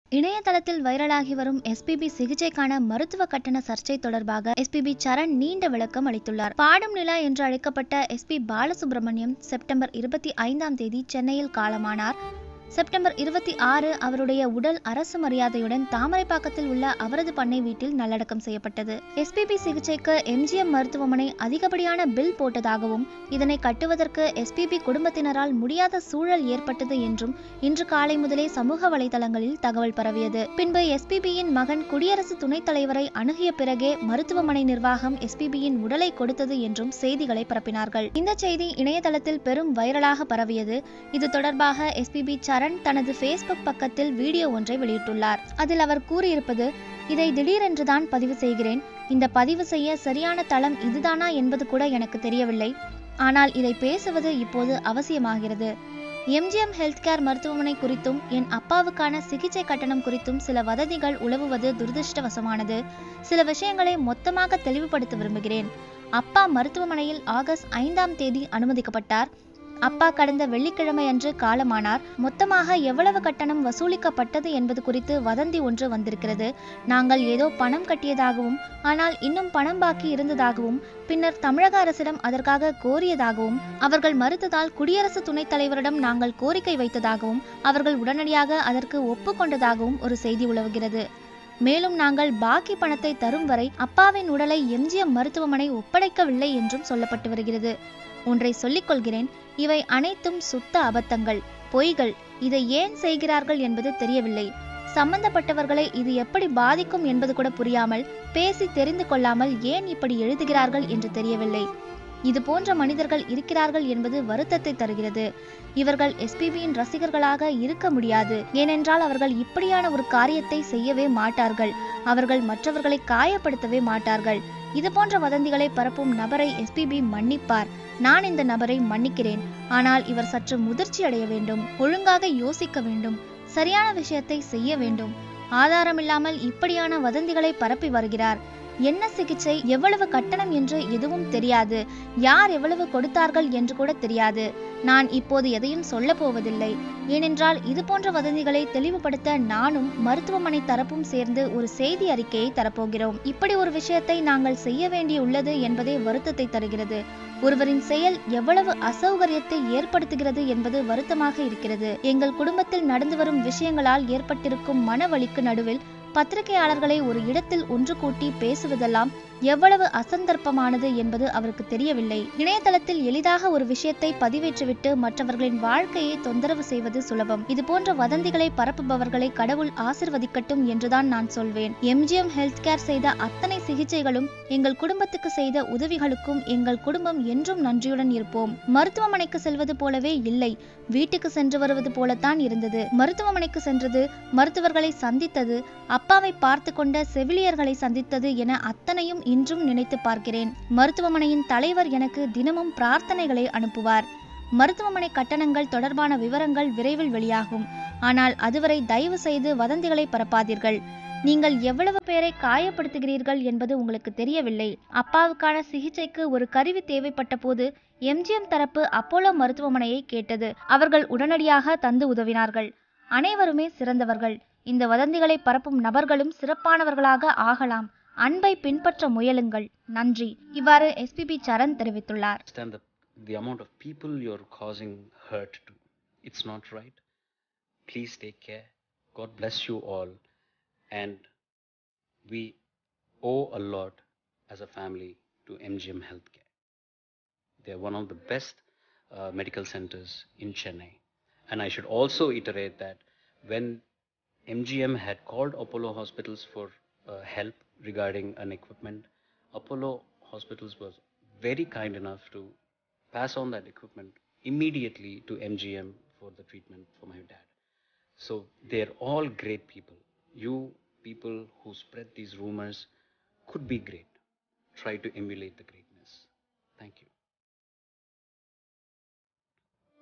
இணையதளத்தில் வைரலாகி வரும் எஸ்பிபி சிகிச்சைக்கான மருத்துவ கட்டண சர்ச்சை தொடர்பாக எஸ்பிபி சரண் நீண்ட விளக்கம் அளித்துள்ளார் பாடும் நிலா என்று அழைக்கப்பட்ட எஸ்பி பாலசுப்ரமணியம் செப்டம்பர் இருபத்தி ஐந்தாம் தேதி சென்னையில் காலமானார் செப்டம்பர் இருபத்தி ஆறு அவருடைய உடல் அரசு மரியாதையுடன் தாமரைப்பாக்கத்தில் உள்ள அவரது பண்ணை வீட்டில் நல்லடக்கம் செய்யப்பட்டது எஸ்பிபி சிகிச்சைக்கு எம்ஜிஎம் மருத்துவமனை அதிகப்படியான பில் போட்டதாகவும் இதனை கட்டுவதற்கு எஸ்பிபி குடும்பத்தினரால் முடியாத சூழல் ஏற்பட்டது என்றும் இன்று காலை முதலே சமூக வலைதளங்களில் தகவல் பரவியது பின்பு எஸ்பிபியின் மகன் குடியரசு துணைத் தலைவரை அணுகிய பிறகே மருத்துவமனை நிர்வாகம் எஸ்பிபியின் உடலை கொடுத்தது என்றும் செய்திகளை பரப்பினார்கள் இந்த செய்தி இணையதளத்தில் பெரும் வைரலாக பரவியது இது தொடர்பாக எஸ்பிபி சரண் தனது ஃபேஸ்புக் பக்கத்தில் வீடியோ ஒன்றை வெளியிட்டுள்ளார் அதில் அவர் கூறியிருப்பது இதை திடீரென்றுதான் பதிவு செய்கிறேன் இந்த பதிவு செய்ய சரியான தளம் இதுதானா என்பது கூட எனக்கு தெரியவில்லை ஆனால் இதை பேசுவது இப்போது அவசியமாகிறது எம்ஜிஎம் ஹெல்த் கேர் மருத்துவமனை குறித்தும் என் அப்பாவுக்கான சிகிச்சை கட்டணம் குறித்தும் சில வதந்திகள் உலவுவது துரதிருஷ்டவசமானது சில விஷயங்களை மொத்தமாக தெளிவுபடுத்த விரும்புகிறேன் அப்பா மருத்துவமனையில் ஆகஸ்ட் ஐந்தாம் தேதி அனுமதிக்கப்பட்டார் அப்பா கடந்த வெள்ளிக்கிழமை அன்று காலமானார் மொத்தமாக எவ்வளவு கட்டணம் வசூலிக்கப்பட்டது என்பது குறித்து வதந்தி ஒன்று வந்திருக்கிறது நாங்கள் ஏதோ பணம் கட்டியதாகவும் ஆனால் இன்னும் பணம் பாக்கி இருந்ததாகவும் பின்னர் தமிழக அரசிடம் அதற்காக கோரியதாகவும் அவர்கள் மறுத்ததால் குடியரசு துணைத் தலைவரிடம் நாங்கள் கோரிக்கை வைத்ததாகவும் அவர்கள் உடனடியாக அதற்கு ஒப்புக்கொண்டதாகவும் ஒரு செய்தி உலவுகிறது மேலும் நாங்கள் பாக்கி பணத்தை தரும் வரை அப்பாவின் உடலை எம்ஜிஎம் மருத்துவமனை ஒப்படைக்கவில்லை என்றும் சொல்லப்பட்டு வருகிறது ஒன்றை சொல்லிக் கொள்கிறேன் இவை அனைத்தும் சுத்த அபத்தங்கள் பொய்கள் இதை ஏன் செய்கிறார்கள் என்பது தெரியவில்லை சம்பந்தப்பட்டவர்களை இது எப்படி பாதிக்கும் என்பது கூட புரியாமல் பேசி தெரிந்து கொள்ளாமல் ஏன் இப்படி எழுதுகிறார்கள் என்று தெரியவில்லை இது போன்ற மனிதர்கள் இருக்கிறார்கள் என்பது வருத்தத்தை தருகிறது இவர்கள் எஸ்பிபியின் ரசிகர்களாக இருக்க முடியாது ஏனென்றால் அவர்கள் இப்படியான ஒரு காரியத்தை செய்யவே மாட்டார்கள் அவர்கள் மற்றவர்களை காயப்படுத்தவே மாட்டார்கள் இது போன்ற வதந்திகளை பரப்பும் நபரை எஸ்பிபி மன்னிப்பார் நான் இந்த நபரை மன்னிக்கிறேன் ஆனால் இவர் சற்று முதிர்ச்சி அடைய வேண்டும் ஒழுங்காக யோசிக்க வேண்டும் சரியான விஷயத்தை செய்ய வேண்டும் ஆதாரமில்லாமல் இப்படியான வதந்திகளை பரப்பி வருகிறார் என்ன சிகிச்சை எவ்வளவு கட்டணம் என்று எதுவும் தெரியாது யார் எவ்வளவு கொடுத்தார்கள் என்று கூட தெரியாது நான் இப்போது எதையும் சொல்ல போவதில்லை ஏனென்றால் இது போன்ற வதந்திகளை தெளிவுபடுத்த நானும் மருத்துவமனை தரப்பும் சேர்ந்து ஒரு செய்தி அறிக்கையை தரப்போகிறோம் இப்படி ஒரு விஷயத்தை நாங்கள் செய்ய வேண்டியுள்ளது என்பதே வருத்தத்தை தருகிறது ஒருவரின் செயல் எவ்வளவு அசௌகரியத்தை ஏற்படுத்துகிறது என்பது வருத்தமாக இருக்கிறது எங்கள் குடும்பத்தில் நடந்து வரும் விஷயங்களால் ஏற்பட்டிருக்கும் மனவலிக்கு நடுவில் பத்திரிகையாளர்களை ஒரு இடத்தில் ஒன்று கூட்டி பேசுவதெல்லாம் எவ்வளவு அசந்தர்ப்பமானது என்பது அவருக்கு தெரியவில்லை இணையதளத்தில் எளிதாக ஒரு விஷயத்தை பதிவேற்றிவிட்டு மற்றவர்களின் வாழ்க்கையை தொந்தரவு செய்வது சுலபம் இது போன்ற வதந்திகளை பரப்புபவர்களை கடவுள் ஆசிர்வதிக்கட்டும் என்றுதான் நான் சொல்வேன் எம்ஜிஎம் ஹெல்த் கேர் செய்த அத்தனை சிகிச்சைகளும் எங்கள் குடும்பத்துக்கு செய்த உதவிகளுக்கும் எங்கள் குடும்பம் என்றும் நன்றியுடன் இருப்போம் மருத்துவமனைக்கு செல்வது போலவே இல்லை வீட்டுக்கு சென்று வருவது போலத்தான் இருந்தது மருத்துவமனைக்கு சென்றது மருத்துவர்களை சந்தித்தது அப்பாவை பார்த்து கொண்ட செவிலியர்களை சந்தித்தது என அத்தனையும் இன்றும் நினைத்து பார்க்கிறேன் மருத்துவமனையின் தலைவர் எனக்கு தினமும் பிரார்த்தனைகளை அனுப்புவார் மருத்துவமனை கட்டணங்கள் தொடர்பான விவரங்கள் விரைவில் வெளியாகும் ஆனால் அதுவரை தயவு செய்து வதந்திகளை பரப்பாதீர்கள் நீங்கள் எவ்வளவு பேரை காயப்படுத்துகிறீர்கள் என்பது உங்களுக்கு தெரியவில்லை அப்பாவுக்கான சிகிச்சைக்கு ஒரு கருவி தேவைப்பட்ட போது எம்ஜிஎம் தரப்பு அப்போலோ மருத்துவமனையை கேட்டது அவர்கள் உடனடியாக தந்து உதவினார்கள் அனைவருமே சிறந்தவர்கள் இந்த வதந்திகளை பரப்பும் நபர்களும் சிறப்பானவர்களாக ஆகலாம் அன்பை பின்பற்ற முயலுங்கள் நன்றி இவ்வாறு எஸ்பிபி சரண் தெரிவித்துள்ளார் understand the, the amount of people you're causing hurt to. It's not right. Please take care. God bless you all. And we owe a lot as a family to MGM Healthcare. They're one of the best uh, medical centers in Chennai. And I should also iterate that when MGM had called Apollo Hospitals for uh, help regarding an equipment, Apollo Hospitals was very kind enough to pass on that equipment immediately to MGM for the treatment for my dad. So they're all great people. You people who spread these rumors could be great. Try to emulate the great.